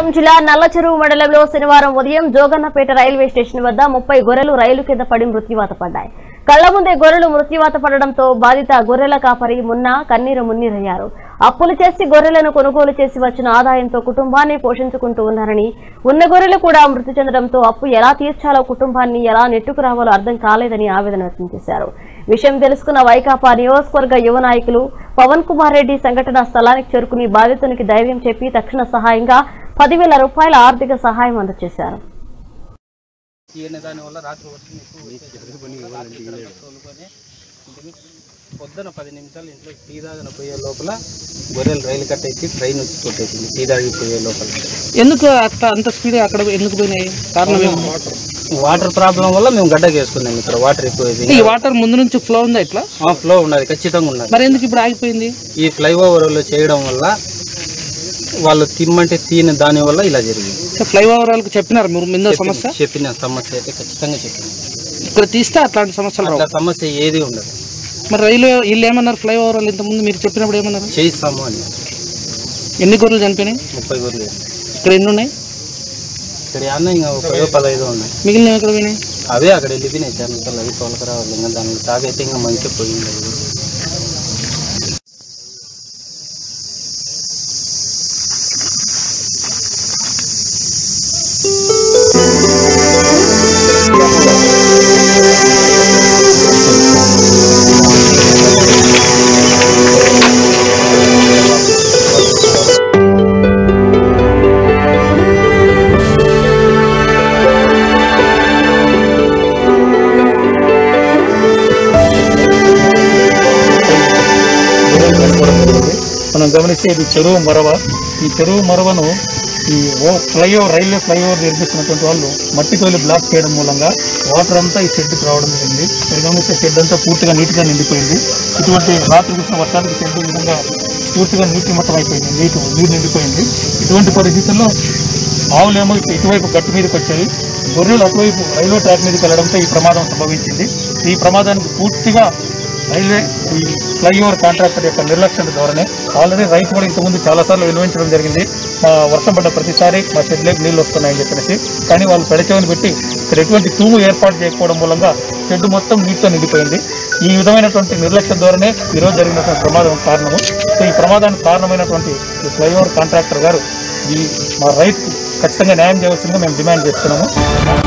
ప్రకాశం జిల్లా నల్లచెరువు మండలంలో శనివారం ఉదయం జోగన్నపేట రైల్వే స్టేషన్ వద్ద ముప్పై గొర్రెలు రైలు కింద పడి మృత్యువాత పడ్డాయి కళ్ల ముందే గొర్రెలు మృత్యువాత పడడంతో బాధిత గొర్రెల కాపరి మున్న కన్నీరు మున్నీరయ్యారు అప్పులు చేసి గొర్రెలను కొనుగోలు చేసి వచ్చిన ఆదాయంతో కుటుంబాన్ని పోషించుకుంటూ ఉన్నారని ఉన్న గొర్రెలు కూడా మృతి చెందడంతో అప్పు ఎలా తీర్చాలో కుటుంబాన్ని ఎలా నెట్టుకురావాలో అర్థం కాలేదని ఆవేదన వ్యక్తం చేశారు విషయం తెలుసుకున్న వైకాపా నియోజకవర్గ యువ నాయకులు పవన్ కుమార్ రెడ్డి సంఘటనా స్థలానికి చేరుకుని బాధితునికి ధైర్యం చెప్పి తక్షణ సహాయంగా పదివేల రూపాయల ఆర్థిక సహాయం అందజేశారు ఈయన దానివల్ల రాత్రి వర్షం ఎక్కువ వచ్చేసింది. రాత్రి ఇక్కడ తోలుకొని ఇంటికి పొద్దున పది నిమిషాలు ఇంట్లో టీ తాగిన పోయే లోపల గొర్రెలు రైలు కట్ట ఎక్కి ట్రైన్ వచ్చి కొట్టేసింది టీ తాగి పోయే లోపల ఎందుకు అట్లా అంత స్పీడ్ అక్కడ ఎందుకు పోయినాయి కారణం ఏంటి? వాటర్ ప్రాబ్లం వల్ల మేము గడ్డకు వేసుకున్నాం ఇక్కడ వాటర్ ఎక్కువ ఈ వాటర్ ముందు నుంచి ఫ్లో ఉందా ఇట్లా ఫ్లో ఉన్నది ఖచ్చితంగా ఉన్నది మరి ఎందుకు ఇప్పుడు ఆగిపోయింది ఈ ఫ్లైఓవర్లో చేయడం వల్ల వాళ్ళు తిమ్మంటే తీని దాని వల్ల ఇలా జరిగింది ఫ్లైఓవర్ వాళ్ళకి చెప్పినారు మీరు ముందు సమస్య చెప్పిన సమస్య అయితే ఖచ్చితంగా చెప్పింది ఇక్కడ తీస్తే అట్లాంటి సమస్యలు రావు అట్లా సమస్య ఏది ఉండదు మరి రైలు వీళ్ళు ఏమన్నారు ఫ్లైఓవర్ వాళ్ళు ఇంతకుముందు మీరు చెప్పినప్పుడు ఏమన్నారు చేయిస్తాము అని ఎన్ని గొర్రెలు చనిపోయినాయి ముప్పై గొర్రెలు ఇక్కడ ఎన్ని ఉన్నాయి ఇక్కడ అన్న ఇంకా ఒక పదహైదు ఉన్నాయి మిగిలిన ఎక్కడ పోయినాయి అవే అక్కడ వెళ్ళిపోయినాయి చర్మతలు అవి తోలకరావాలి ఇంకా దానికి తాగైతే ఇంకా మంచి పోయింది అది. మనం గమనిస్తే ఇది చెరువు మరవ ఈ చెరువు మరవను ఈ ఓ ఫ్లైఓవర్ రైల్వే ఫ్లైఓవర్ నిర్మిస్తున్నటువంటి వాళ్ళు మట్టి తోలి బ్లాక్ చేయడం మూలంగా వాటర్ అంతా ఈ షెడ్కి రావడం జరిగింది మీరు గమనిస్తే షెడ్ అంతా పూర్తిగా నీట్గా నిండిపోయింది ఇటువంటి రాత్రి కురిసిన వర్షానికి షెడ్ ఈ విధంగా పూర్తిగా నీటి మట్టం అయిపోయింది నీటి నీరు నిండిపోయింది ఇటువంటి పరిస్థితుల్లో ఆవులేమో ఇటు- ఇటువైపు గట్టు మీదకి వచ్చాయి గొర్రెలు అటువైపు రైల్వే ట్రాక్ మీదకి వెళ్ళడంతో ఈ ప్రమాదం సంభవించింది ఈ ప్రమాదానికి పూర్తిగా రైల్వే ఈ ఫ్లైఓవర్ కాంట్రాక్టర్ యొక్క నిర్లక్ష్యం ధోరణి ఆల్రెడీ రైతు కూడా ఇంతకుముందు చాలాసార్లు విలువించడం జరిగింది మా వర్షం పడ్డ ప్రతిసారి మా షెడ్లోకి నీళ్ళు వస్తున్నాయని చెప్పేసి కానీ వాళ్ళు పెడచెవిని పెట్టి ఇక్కడ ఎటువంటి తూము ఏర్పాటు చేయకపోవడం మూలంగా షెడ్ మొత్తం నీటితో నిండిపోయింది ఈ విధమైనటువంటి నిర్లక్ష్య ధోరణే ఈరోజు జరిగినటువంటి ప్రమాదం కారణము సో ఈ ప్రమాదానికి కారణమైనటువంటి ఈ ఫ్లైఓవర్ కాంట్రాక్టర్ గారు ఈ మా రైతుకు ఖచ్చితంగా న్యాయం చేయవలసిందిగా మేము డిమాండ్ చేస్తున్నాము